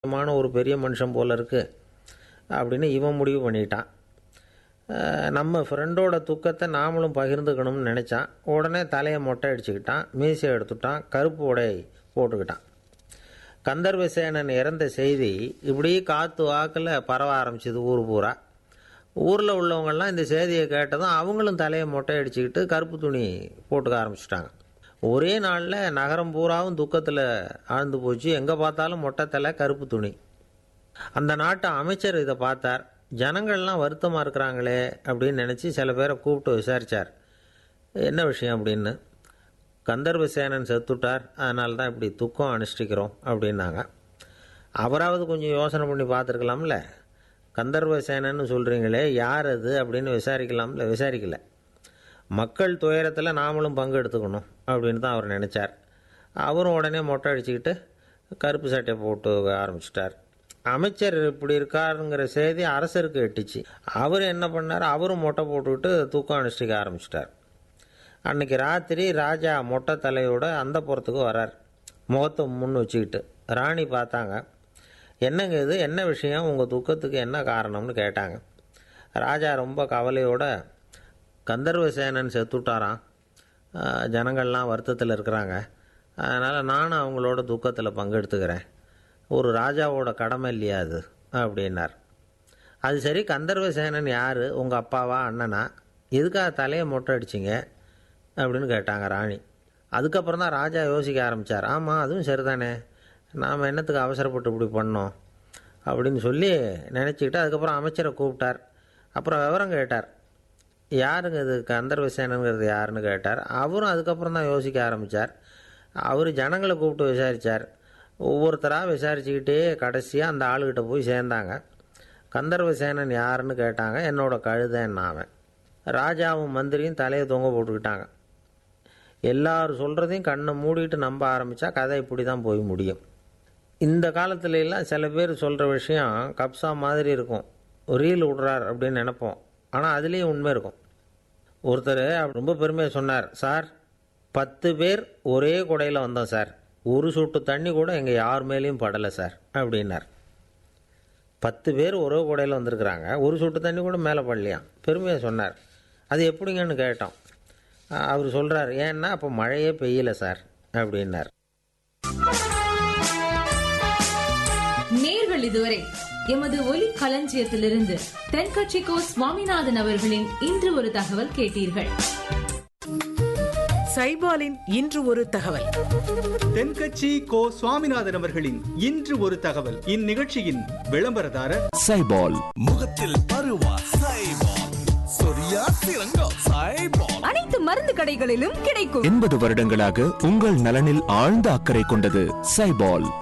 முக்கியமான ஒரு பெரிய மனுஷன் போல இருக்கு அப்படின்னு இவன் முடிவு பண்ணிட்டான் அஹ் நம்ம ஃப்ரெண்டோட துக்கத்தை நாமளும் பகிர்ந்துக்கணும்னு நினச்சான் உடனே தலையை மொட்டை அடிச்சுக்கிட்டான் மீசை எடுத்துட்டான் கருப்பு உடை போட்டுக்கிட்டான் கந்தர்வசேனன் இறந்த செய்தி இப்படி காற்று வாக்கில் பரவ ஆரம்பிச்சது ஊர் பூரா ஊரில் உள்ளவங்கெல்லாம் இந்த செய்தியை கேட்டதும் அவங்களும் தலையை மொட்டை அடிச்சுக்கிட்டு கருப்பு துணி போட்டுக்க ஆரம்பிச்சிட்டாங்க ஒரே நாளில் நகரம் பூராவும் துக்கத்தில் ஆழ்ந்து போச்சு எங்கே பார்த்தாலும் மொட்டை தலை கருப்பு துணி அந்த நாட்டு அமைச்சர் இதை பார்த்தார் ஜனங்கள்லாம் வருத்தமாக இருக்கிறாங்களே அப்படின்னு நினச்சி சில பேரை கூப்பிட்டு விசாரித்தார் என்ன விஷயம் அப்படின்னு கந்தர்வசேனன் செத்துட்டார் அதனால தான் இப்படி துக்கம் அனுஷ்டிக்கிறோம் அப்படின்னாங்க அவராவது கொஞ்சம் யோசனை பண்ணி பார்த்துருக்கலாம்ல கந்தர்வசேனன்னு சொல்கிறீங்களே யார் அது அப்படின்னு விசாரிக்கலாம்ல விசாரிக்கல மக்கள் துயரத்தில் நாமளும் பங்கு எடுத்துக்கணும் அப்படின்னு தான் அவர் நினச்சார் அவரும் உடனே மொட்டை அடிச்சுக்கிட்டு கருப்பு சட்டை போட்டு ஆரம்பிச்சிட்டார் அமைச்சர் இப்படி இருக்காருங்கிற செய்தி அரசருக்கு எட்டுச்சு அவர் என்ன பண்ணார் அவரும் மொட்டை போட்டுக்கிட்டு தூக்கம் அனுஷ்டிக்க ஆரம்பிச்சிட்டார் அன்னைக்கு ராத்திரி ராஜா மொட்டை தலையோட அந்த புறத்துக்கு வரார் முகத்தை முன் வச்சுக்கிட்டு ராணி பார்த்தாங்க என்னங்க இது என்ன விஷயம் உங்கள் துக்கத்துக்கு என்ன காரணம்னு கேட்டாங்க ராஜா ரொம்ப கவலையோட கந்தர்வசேனன் செத்துட்டாராம் ஆஹ் ஜனங்கள்லாம் வருத்தத்தில் இருக்கிறாங்க அதனால் நானும் அவங்களோட துக்கத்தில் பங்கெடுத்துக்கிறேன் ஒரு ராஜாவோட கடமை இல்லையா அது அப்படின்னார் அது சரி கந்தர்வசேனன் யார் உங்கள் அப்பாவா அண்ணனா எதுக்காக தலையை மொட்டை அடிச்சிங்க அப்படின்னு கேட்டாங்க ராணி அதுக்கப்புறம் தான் ராஜா யோசிக்க ஆரம்பித்தார் ஆமாம் அதுவும் சரிதானே நாம் என்னத்துக்கு அவசரப்பட்டு இப்படி பண்ணோம் அப்படின்னு சொல்லி நினச்சிக்கிட்டு அதுக்கப்புறம் அமைச்சரை கூப்பிட்டார் அப்புறம் விவரம் கேட்டார் யாருங்க இது கந்தர்வசேனங்கிறது யாருன்னு கேட்டார் அவரும் அதுக்கப்புறம் தான் யோசிக்க ஆரம்பித்தார் அவர் ஜனங்களை கூப்பிட்டு விசாரித்தார் ஒவ்வொருத்தராக விசாரிச்சுக்கிட்டே கடைசியாக அந்த ஆளுகிட்ட போய் சேர்ந்தாங்க கந்தர்வசேனன் யாருன்னு கேட்டாங்க என்னோட கழுதேன் அவன் ராஜாவும் மந்திரியும் தலையை தொங்க போட்டுக்கிட்டாங்க எல்லாரும் சொல்கிறதையும் கண்ணை மூடிட்டு நம்ப ஆரம்பித்தா கதை இப்படி தான் போய் முடியும் இந்த காலத்துல எல்லாம் சில பேர் சொல்கிற விஷயம் கப்சா மாதிரி இருக்கும் ரீல் விடுறார் அப்படின்னு நினைப்போம் ஆனால் அதுலேயும் உண்மை இருக்கும் ஒருத்தர் ரொம்ப பெருமையாக சொன்னார் சார் பத்து பேர் ஒரே குடையில் வந்தோம் சார் ஒரு சொட்டு தண்ணி கூட எங்கள் யார் மேலேயும் படலை சார் அப்படின்னார் பத்து பேர் ஒரே குடையில் வந்திருக்கிறாங்க ஒரு சொட்டு தண்ணி கூட மேலே படலையாம் பெருமையாக சொன்னார் அது எப்படிங்கன்னு கேட்டோம் அஹ் அவர் சொல்கிறார் ஏன்னா அப்போ மழையே பெய்யல சார் அப்படின்னார் நேர்கள் இதுவரை எமது ஒலி களஞ்சியத்திலிருந்து தென்கட்சிக்கோ சுவாமிநாதன் அவர்களின் இன்று ஒரு தகவல் கேட்டீர்கள் சைபாலின் இன்று ஒரு தகவல் தென்கட்சி கோ சுவாமிநாதன் அவர்களின் இன்று ஒரு தகவல் இந்நிகழ்ச்சியின் விளம்பரதாரர் சைபால் முகத்தில் பருவா சைபால் சொரியா சிறங்கம் சைபால் அனைத்து மருந்து கடைகளிலும் கிடைக்கும் எண்பது வருடங்களாக உங்கள் நலனில் ஆழ்ந்த அக்கறை கொண்டது சைபால்